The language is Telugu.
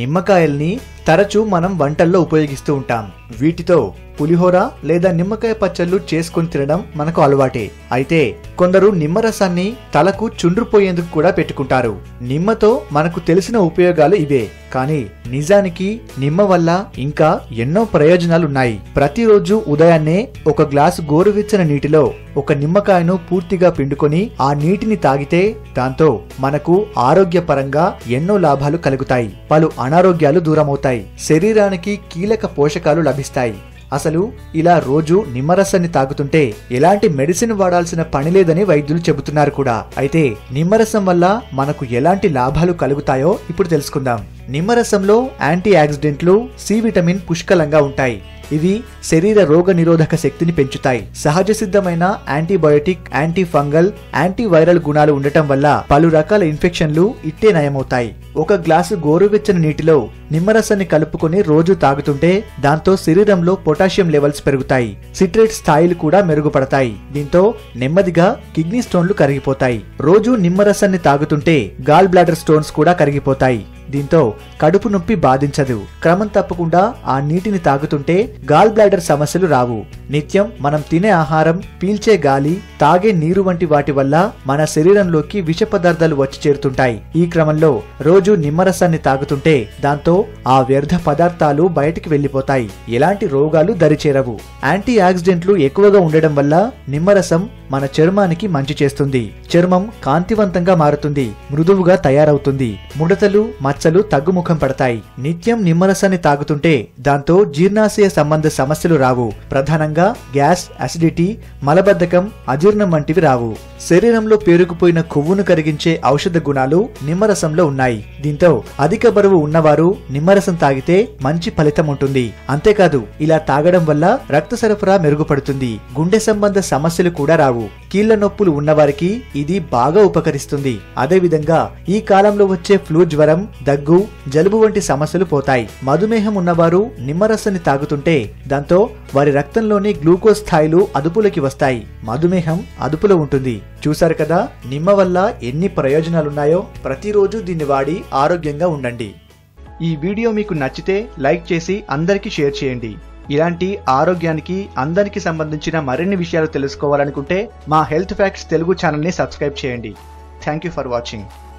నిమ్మకాయల్ని తరచూ మనం వంటల్లో ఉపయోగిస్తూ ఉంటాం వీటితో పులిహోర లేదా నిమ్మకాయ పచ్చళ్ళు చేసుకొని తినడం మనకు అలవాటే అయితే కొందరు నిమ్మరసాన్ని తలకు చుండ్రుపోయేందుకు కూడా పెట్టుకుంటారు నిమ్మతో మనకు తెలిసిన ఉపయోగాలు ఇవే కానీ నిజానికి నిమ్మ వల్ల ఇంకా ఎన్నో ప్రయోజనాలున్నాయి ప్రతిరోజు ఉదయాన్నే ఒక గ్లాసు గోరువెచ్చని నీటిలో ఒక నిమ్మకాయను పూర్తిగా పిండుకొని ఆ నీటిని తాగితే దాంతో మనకు ఆరోగ్యపరంగా ఎన్నో లాభాలు కలుగుతాయి పలు అనారోగ్యాలు దూరమవుతాయి శరీరానికి కీలక పోషకాలు లభిస్తాయి అసలు ఇలా రోజు నిమ్మరసాన్ని తాగుతుంటే ఎలాంటి మెడిసిన్ వాడాల్సిన పని లేదని వైద్యులు చెబుతున్నారు కూడా అయితే నిమ్మరసం వల్ల మనకు ఎలాంటి లాభాలు కలుగుతాయో ఇప్పుడు తెలుసుకుందాం నిమ్మరసంలో యాంటీ ఆక్సిడెంట్లు సి విటమిన్ పుష్కలంగా ఉంటాయి ఇవి శరీర రోగ నిరోధక శక్తిని పెంచుతాయి సహజ సిద్ధమైన antibiotic anti fungal anti viral గుణాలు ఉండటం వల్ల పలు రకాల ఇన్ఫెక్షన్లు ఇట్టే నయమవుతాయి ఒక గ్లాసు గోరువెచ్చని నీటిలో నిమ్మరసాన్ని కలుపుకొని రోజు తాగుతుంటే దాంతో శరీరంలో పొటాషియం లెవెల్స్ పెరుగుతాయి సిట్రేట్ స్థాయిలు కూడా మెరుగుపడతాయి దీంతో నెమ్మదిగా కిడ్నీ స్టోన్లు కరిగిపోతాయి రోజు నిమ్మరసాన్ని తాగుతుంటే గాల్ బ్లాడర్ స్టోన్స్ కూడా కరిగిపోతాయి దీంతో కడుపు నొప్పి బాధించదు క్రమం తప్పకుండా ఆ నీటిని తాగుతుంటే గాల్ బ్లాడర్ సమస్యలు రావు నిత్యం మనం తినే ఆహారం పీల్చే గాలి తాగే నీరు వంటి వాటి వల్ల మన శరీరంలోకి విష పదార్థాలు వచ్చి చేరుతుంటాయి ఈ క్రమంలో రోజు నిమ్మరసాన్ని తాగుతుంటే దాంతో ఆ వ్యర్థ పదార్థాలు బయటికి వెళ్లిపోతాయి ఎలాంటి రోగాలు దరిచేరవు యాంటీ ఆక్సిడెంట్లు ఎక్కువగా ఉండడం వల్ల నిమ్మరసం మన చర్మానికి మంచి చేస్తుంది చర్మం కాంతివంతంగా మారుతుంది మృదువుగా తయారవుతుంది ముడతలు మచ్చలు తగ్గుముఖం పడతాయి నిత్యం నిమ్మరసాన్ని తాగుతుంటే దాంతో జీర్ణాశయ సంబంధ సమస్యలు రావు ప్రధానంగా గ్యాస్ అసిడిటీ మలబద్ధకం అజీర్ణం వంటివి రావు శరీరంలో పేరుకుపోయిన కొవ్వును కరిగించే ఔషధ గుణాలు నిమ్మరసంలో ఉన్నాయి దీంతో అధిక బరువు ఉన్నవారు నిమ్మరసం తాగితే మంచి ఫలితం ఉంటుంది అంతేకాదు ఇలా తాగడం వల్ల రక్త సరఫరా మెరుగుపడుతుంది గుండె సంబంధ సమస్యలు కూడా రావు కీళ్ల నొప్పులు ఉన్నవారికి ఇది బాగా ఉపకరిస్తుంది అదేవిధంగా ఈ కాలంలో వచ్చే ఫ్లూ జ్వరం దగ్గు జలుబు వంటి సమస్యలు పోతాయి మధుమేహం ఉన్నవారు నిమ్మరసాన్ని తాగుతుంటే దాంతో వారి రక్తంలోని గ్లూకోజ్ స్థాయిలు అదుపులోకి వస్తాయి మధుమేహం అదుపులో ఉంటుంది చూశారు కదా నిమ్మ వల్ల ఎన్ని ప్రయోజనాలున్నాయో ప్రతిరోజు దీన్ని వాడి ఆరోగ్యంగా ఉండండి ఈ వీడియో మీకు నచ్చితే లైక్ చేసి అందరికీ షేర్ చేయండి ఇలాంటి ఆరోగ్యానికి అందరికి సంబంధించిన మరిన్ని విషయాలు తెలుసుకోవాలనుకుంటే మా హెల్త్ ఫ్యాక్ట్స్ తెలుగు ఛానల్ని సబ్స్క్రైబ్ చేయండి థ్యాంక్ యూ ఫర్ వాచింగ్